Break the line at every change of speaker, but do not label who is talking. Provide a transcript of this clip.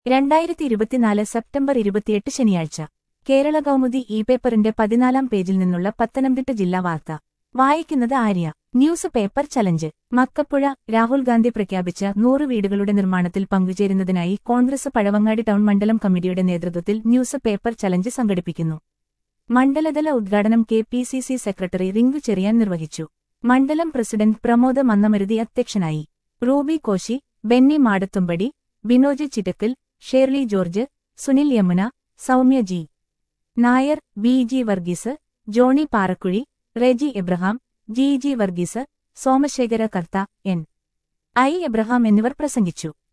രണ്ടായിരത്തി ഇരുപത്തിനാല് സെപ്റ്റംബർ ഇരുപത്തിയെട്ട് ശനിയാഴ്ച കേരള കൗമുദി ഇ പേപ്പറിന്റെ പതിനാലാം പേജിൽ നിന്നുള്ള പത്തനംതിട്ട ജില്ലാ വാർത്ത വായിക്കുന്നത് Arya news paper challenge Makkappuzha Rahul Gandhi പ്രഖ്യാപിച്ച നൂറ് വീടുകളുടെ നിർമ്മാണത്തിൽ പങ്കുചേരുന്നതിനായി കോൺഗ്രസ് പഴവങ്ങാടി ടൗൺ മണ്ഡലം കമ്മിറ്റിയുടെ നേതൃത്വത്തിൽ ന്യൂസ് പേപ്പർ ചലഞ്ച് സംഘടിപ്പിക്കുന്നു മണ്ഡലതല ഉദ്ഘാടനം K P C C secretary Rinku Cherian നിർവഹിച്ചു മണ്ഡലം പ്രസിഡന്റ് പ്രമോദ് മന്നമരുതി അധ്യക്ഷനായി Ruby Koshy Benny Madathumpady Binoj Chittakkal Shirley George Sunil Yamuna Soumya G Nair V G Varghese Johny Parakkuzhi Reji Abraham G G Varghese Somasekhara Kartha N I Abraham എന്നിവർ പ്രസംഗിച്ചു